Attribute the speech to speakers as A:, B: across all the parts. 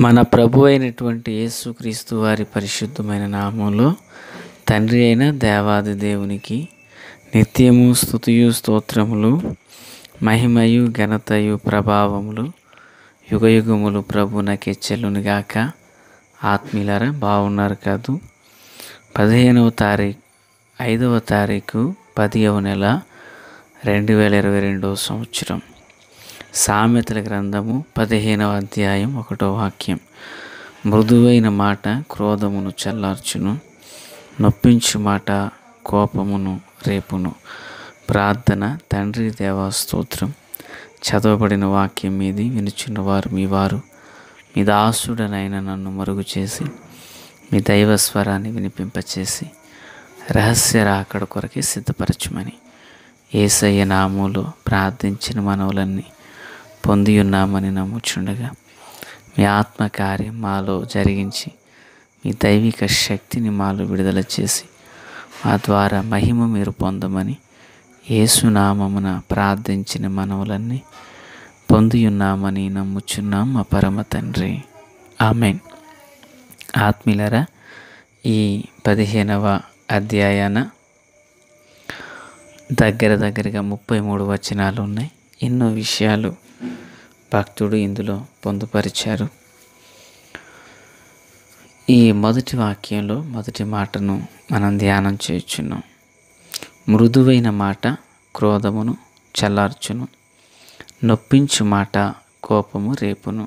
A: మన ప్రభు అయినటువంటి యేసుక్రీస్తు వారి పరిశుద్ధమైన నామంలో తండ్రి అయిన దేవాది దేవునికి నిత్యము స్థుతియు స్తోత్రములు మహిమయు ఘనతయు ప్రభావములు యుగయుగములు ప్రభునకే చెల్లునుగాక ఆత్మీయులారా బాగున్నారు కాదు పదిహేనవ తారీఖు ఐదవ తారీఖు పదిహవ నెల రెండు వేల ఇరవై రెండవ సంవత్సరం సామెతల గ్రంథము పదిహేనవ అధ్యాయం ఒకటో వాక్యం మృదువైన మాట క్రోధమును చల్లార్చును నొప్పించు మాట కోపమును రేపును ప్రార్థన తండ్రి దేవా స్తోత్రం చదవబడిన వాక్యం మీది వినుచున్నవారు మీ వారు మీ దాసుడనైన నన్ను మరుగు చేసి మీ దైవ స్వరాన్ని వినిపింపచేసి రహస్య రాకడ కొరకే సిద్ధపరచుమని ఏసయ్య నామములో ప్రార్థించిన మనవులన్నీ పొంది ఉన్నామని నమ్ముచుండగా మీ ఆత్మకార్యం మాలో జరిగించి మీ దైవిక శక్తిని మాలో విడుదల చేసి మా ద్వారా మహిమ మీరు పొందమని ఏసునామమున ప్రార్థించిన మనవులన్నీ పొంది ఉన్నామని నమ్ముచున్నాం మా పరమ తండ్రి ఆమెన్ ఆత్మీయులరా ఈ పదిహేనవ అధ్యాయాన దగ్గర దగ్గరగా ముప్పై మూడు వచనాలు ఉన్నాయి ఎన్నో విషయాలు భక్తుడు ఇందులో పొందుపరిచారు ఈ మొదటి వాక్యంలో మొదటి మాటను మనం ధ్యానం చేయుచున్నాం మృదువైన మాట క్రోధమును చల్లార్చును నొప్పించు మాట కోపము రేపును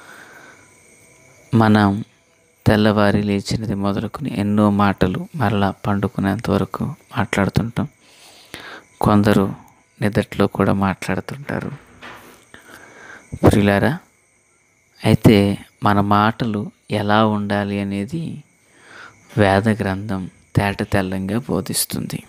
A: మనం తెల్లవారి లేచినది మొదలుకొని ఎన్నో మాటలు మరలా పండుకునేంత వరకు మాట్లాడుతుంటాం కొందరు నిదట్లో కూడా మాట్లాడుతుంటారు ప్రియులారా అయితే మన మాటలు ఎలా ఉండాలి అనేది వేద గ్రంథం తేట తెల్లంగా బోధిస్తుంది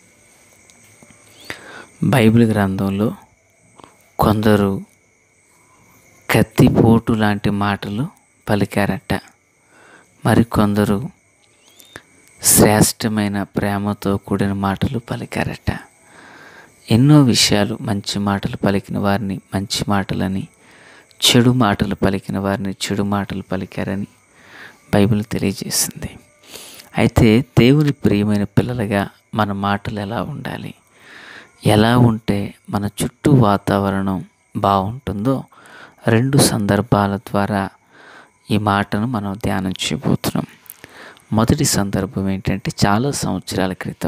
A: బైబిల్ గ్రంథంలో కొందరు కత్తిపోటు లాంటి మాటలు పలికారట మరికొందరు శ్రేష్టమైన ప్రేమతో కూడిన మాటలు పలికారట ఎన్నో విషయాలు మంచి మాటలు పలికిన వారిని మంచి మాటలని చెడు మాటలు పలికిన వారిని చెడు మాటలు పలికారని బైబిల్ తెలియజేసింది అయితే దేవుని ప్రియమైన పిల్లలుగా మన మాటలు ఎలా ఉండాలి ఎలా ఉంటే మన చుట్టూ వాతావరణం బాగుంటుందో రెండు సందర్భాల ద్వారా ఈ మాటను మనం ధ్యానం చేయబోతున్నాం మొదటి సందర్భం ఏంటంటే చాలా సంవత్సరాల క్రితం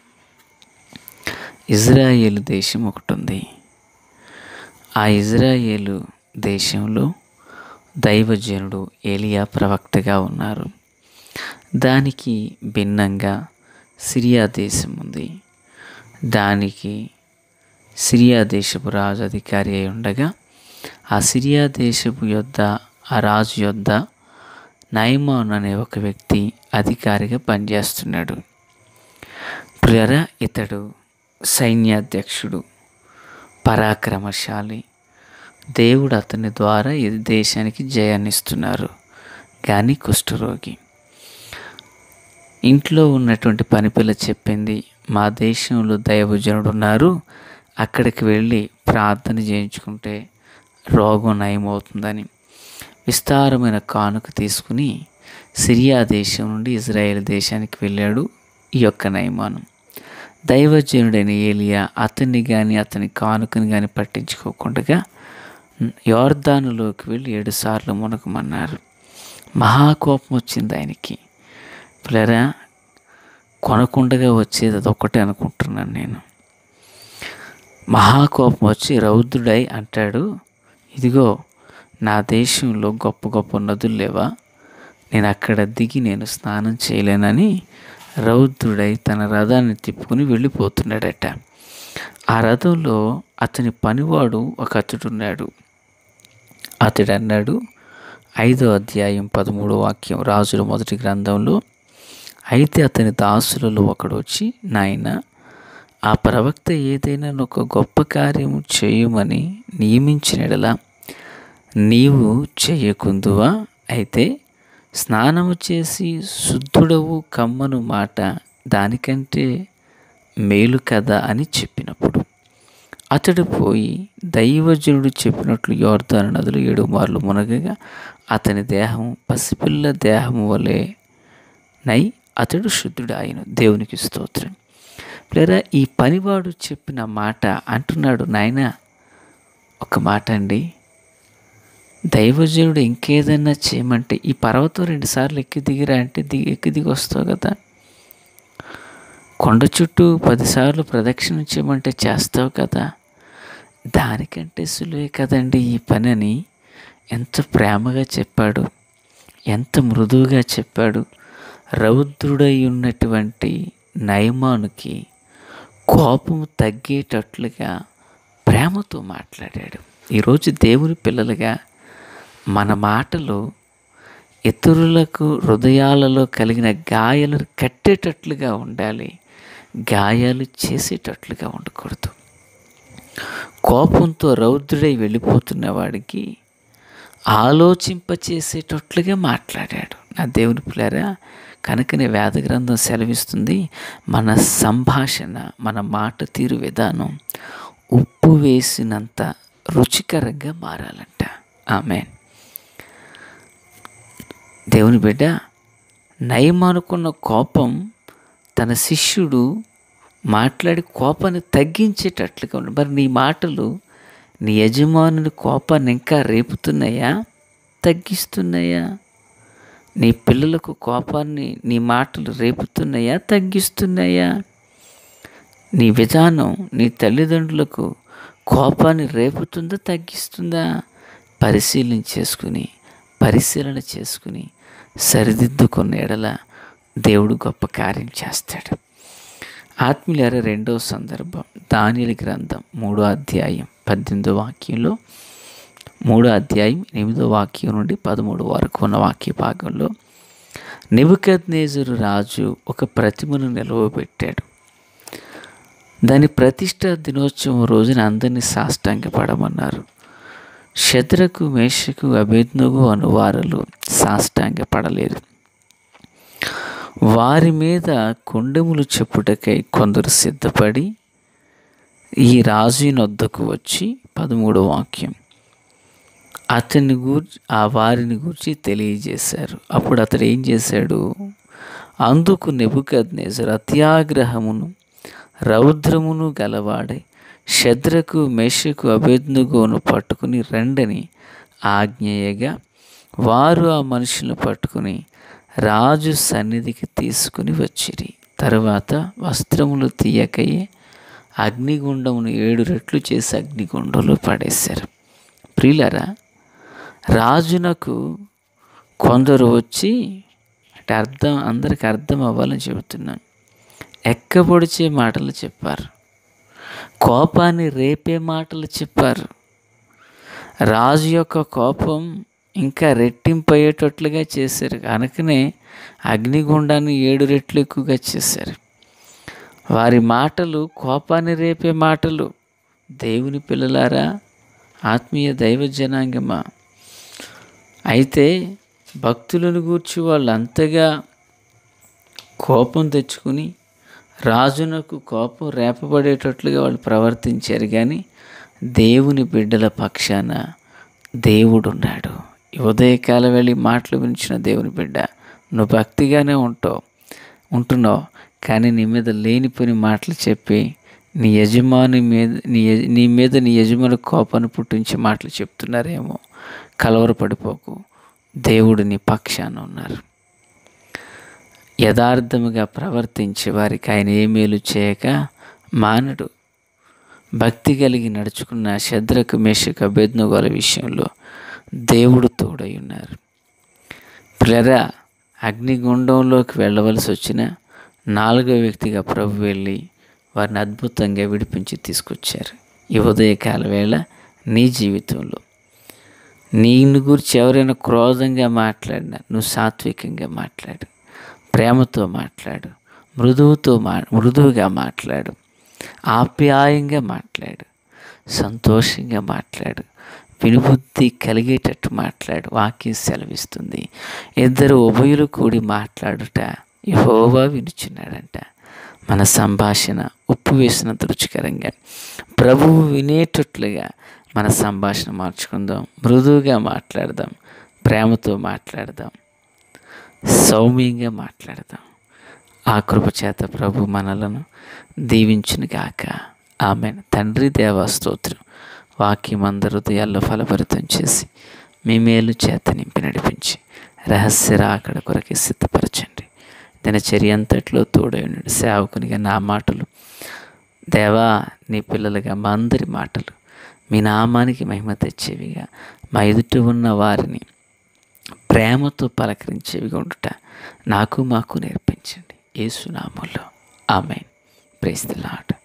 A: ఇజ్రాయేల్ దేశం ఒకటి ఉంది ఆ ఇజ్రాయేలు దేశంలో దైవజనుడు ఏలియా ప్రవక్తగా ఉన్నారు దానికి భిన్నంగా సిరియా దేశం ఉంది దానికి సిరియా దేశపు రాజు అధికారి అయి ఉండగా ఆ సిరియా దేశపు యొద్ద ఆ రాజు యొద్ద నైమాన్ అనే ఒక వ్యక్తి అధికారిగా పనిచేస్తున్నాడు ప్రియరా ఇతడు సైన్యాధ్యక్షుడు పరాక్రమశాలి దేవుడు అతని ద్వారా ఈ దేశానికి జయాన్నిస్తున్నారు కానీ కుష్ఠరోగి ఇంట్లో ఉన్నటువంటి పనిపిల్ల చెప్పింది మా దేశంలో దైవజనుడు ఉన్నారు అక్కడికి వెళ్ళి ప్రార్థన చేయించుకుంటే రోగం నయమవుతుందని విస్తారమైన కానుక తీసుకుని సిరియా దేశం నుండి ఇజ్రాయెల్ దేశానికి వెళ్ళాడు ఈ యొక్క నయమానం దైవజనుడైన ఏలియా అతన్ని కానీ అతని కానుకని కానీ పట్టించుకోకుండా యోర్దానులోకి వెళ్ళి ఏడుసార్లు మునకమన్నారు మహాకోపం వచ్చింది ఆయనకి పిల్లరా కొనకుండగా వచ్చేది అదొక్కటే అనుకుంటున్నాను నేను మహాకోపం వచ్చి రౌద్రుడై అంటాడు ఇదిగో నా దేశంలో గొప్ప గొప్ప నదులు లేవా నేను అక్కడ దిగి నేను స్నానం చేయలేనని రౌద్రుడై తన రథాన్ని తిప్పుకుని వెళ్ళిపోతున్నాడట ఆ రథంలో అతని పనివాడు ఒక అతడున్నాడు అతడు అన్నాడు ఐదో అధ్యాయం పదమూడో వాక్యం రాజుల మొదటి గ్రంథంలో అయితే అతని దాసులలో ఒకడు వచ్చి నాయన ఆ ప్రవక్త ఏదైనా ఒక గొప్ప కార్యము చేయమని నియమించినడలా నీవు చేయకుందువా అయితే స్నానము చేసి శుద్ధుడవు కమ్మను మాట దానికంటే మేలు కదా అని చెప్పినప్పుడు అతడు పోయి దైవజనుడు చెప్పినట్లు యోర్దాను నదులు ఏడు మార్లు మునగగా అతని దేహం పసిపిల్ల దేహము వలె నై అతడు శుద్ధుడు ఆయన దేవునికి స్తోత్రం లేదా ఈ పనివాడు చెప్పిన మాట అంటున్నాడు నాయన ఒక మాట అండి దైవజనుడు ఇంకేదన్నా చేయమంటే ఈ పర్వతం రెండుసార్లు ఎక్కి దిగిరా అంటే దిగి ఎక్కి దిగి వస్తావు కదా కొండ చుట్టూ పదిసార్లు ప్రదక్షిణ చేయమంటే చేస్తావు కదా దానికంటే సులువే కదండి ఈ పని అని ఎంత ప్రేమగా చెప్పాడు ఎంత మృదువుగా చెప్పాడు రౌద్రుడై ఉన్నటువంటి నయమానుకి కోపం తగ్గేటట్లుగా ప్రేమతో మాట్లాడాడు ఈరోజు దేవుని పిల్లలుగా మన మాటలు ఇతరులకు హృదయాలలో కలిగిన గాయాలు కట్టేటట్లుగా ఉండాలి గాయాలు చేసేటట్లుగా ఉండకూడదు కోపంతో రౌద్రుడై వెళ్ళిపోతున్న వాడికి ఆలోచింపచేసేటట్లుగా మాట్లాడాడు నా దేవుని పిల్లరా కనుకనే వేద గ్రంథం సెలవిస్తుంది మన సంభాషణ మన మాట తీరు విధానం ఉప్పు వేసినంత రుచికరంగా మారాలంట ఆమె దేవుని బిడ్డ నయమనుకున్న కోపం తన శిష్యుడు మాట్లాడి కోపాన్ని తగ్గించేటట్లుగా ఉండి మరి నీ మాటలు నీ యజమానుని కోపాన్ని ఇంకా రేపుతున్నాయా తగ్గిస్తున్నాయా నీ పిల్లలకు కోపాన్ని నీ మాటలు రేపుతున్నాయా తగ్గిస్తున్నాయా నీ విధానం నీ తల్లిదండ్రులకు కోపాన్ని రేపుతుందా తగ్గిస్తుందా పరిశీలన చేసుకుని పరిశీలన చేసుకుని సరిదిద్దుకున్న ఎడల దేవుడు గొప్ప కార్యం చేస్తాడు ఆత్మీయులార రెండవ సందర్భం దానిల గ్రంథం మూడో అధ్యాయం పద్దెనిమిదో వాక్యంలో మూడో అధ్యాయం ఎనిమిదో వాక్యం నుండి పదమూడు వరకు ఉన్న వాక్య భాగంలో నెబుకద్నేజరు రాజు ఒక ప్రతిమను నిలవబెట్టాడు దాని ప్రతిష్ట దినోత్సవం రోజున అందరినీ సాష్టాంగపడమన్నారు శత్రకు మేషకు అభేజ్ఞగు అనువారులు సాష్టాంగపడలేరు వారి మీద కొండములు చెప్పుటకై కొందరు సిద్ధపడి ఈ రాజు నొద్దకు వచ్చి పదమూడో వాక్యం అతన్ని గూర్చి ఆ వారిని గురించి తెలియజేశారు అప్పుడు అతడు ఏం చేశాడు అందుకు నెబుకద్నేజర్ అత్యాగ్రహమును రౌద్రమును గలవాడై శద్రకు మెషకు అభేజ్ఞగోను పట్టుకుని రండని ఆజ్ఞేయగా వారు ఆ మనుషులను పట్టుకుని రాజు సన్నిధికి తీసుకుని వచ్చిరి తరువాత వస్త్రములు తీయకయే అగ్నిగుండమును ఏడు రెట్లు చేసి అగ్నిగుండంలో పడేశారు ప్రియులరా రాజునకు కొందరు వచ్చి అంటే అర్థం అందరికి అర్థం అవ్వాలని చెబుతున్నాను ఎక్కబొడిచే మాటలు చెప్పారు కోపాన్ని రేపే మాటలు చెప్పారు రాజు యొక్క కోపం ఇంకా రెట్టింపయ్యేటట్లుగా చేశారు కనుకనే అగ్నిగుండాన్ని ఏడు రెట్లు ఎక్కువగా చేశారు వారి మాటలు కోపాన్ని రేపే మాటలు దేవుని పిల్లలారా ఆత్మీయ దైవ జనాంగమా అయితే భక్తులను గూర్చి వాళ్ళు అంతగా కోపం తెచ్చుకుని రాజునకు కోపం రేపబడేటట్లుగా వాళ్ళు ప్రవర్తించారు కానీ దేవుని బిడ్డల పక్షాన దేవుడున్నాడు ఈ ఉదయకాలం వెళ్ళి మాటలు వినిచిన దేవుని బిడ్డ నువ్వు భక్తిగానే ఉంటావు ఉంటున్నావు కానీ నీ మీద లేనిపోని మాటలు చెప్పి నీ యజమాని మీద నీ యజ- నీ మీద నీ యజమాని కోపాన్ని పుట్టించే మాటలు చెప్తున్నారేమో కలవరపడిపోకు దేవుడు నీ పక్షాన ఉన్నారు యథార్థముగా ప్రవర్తించే వారికి ఆయన ఏ మేలు చేయక మానడు భక్తి కలిగి నడుచుకున్న శద్రకు మేషకు అభేజ్ఞగోల విషయంలో దేవుడు తోడై ఉన్నారు పిల్లరా అగ్నిగుండంలోకి వెళ్ళవలసి వచ్చిన నాలుగో వ్యక్తిగా ప్రభు వెళ్ళి వారిని అద్భుతంగా విడిపించి తీసుకొచ్చారు ఈ ఉదయకాల వేళ నీ జీవితంలో నిన్ను గురించి ఎవరైనా క్రోధంగా మాట్లాడినా నువ్వు సాత్వికంగా మాట్లాడు ప్రేమతో మాట్లాడు మృదువుతో మా మృదువుగా మాట్లాడు ఆప్యాయంగా మాట్లాడు సంతోషంగా మాట్లాడు వినుబుద్ధి కలిగేటట్టు మాట్లాడు వాక్యం సెలవిస్తుంది ఇద్దరు ఉభయులు కూడి మాట్లాడుట యహోవా వినుచున్నాడంట మన సంభాషణ ఉప్పు వేసినంత రుచికరంగా ప్రభువు వినేటట్లుగా మన సంభాషణ మార్చుకుందాం మృదువుగా మాట్లాడదాం ప్రేమతో మాట్లాడదాం సౌమ్యంగా మాట్లాడదాం ఆ కృప చేత ప్రభు మనలను దీవించును గాక ఆమె తండ్రి దేవా స్తోత్రం వాక్యం అందరి హృదయాల్లో ఫలభరితం చేసి మీ మేలు చేత నింపి నడిపించి రహస్య రాకడ కొరకి సిద్ధపరచండి దినచర్య అంతట్లో తోడైనడు సేవకునిగా నా మాటలు దేవా నీ పిల్లలుగా మా అందరి మాటలు మీ నామానికి మహిమ తెచ్చేవిగా మా ఎదుట ఉన్న వారిని ప్రేమతో పలకరించేవిగా ఉండుట నాకు మాకు నేర్పించండి ఏసునామంలో ఆమె ప్రేస్తలాట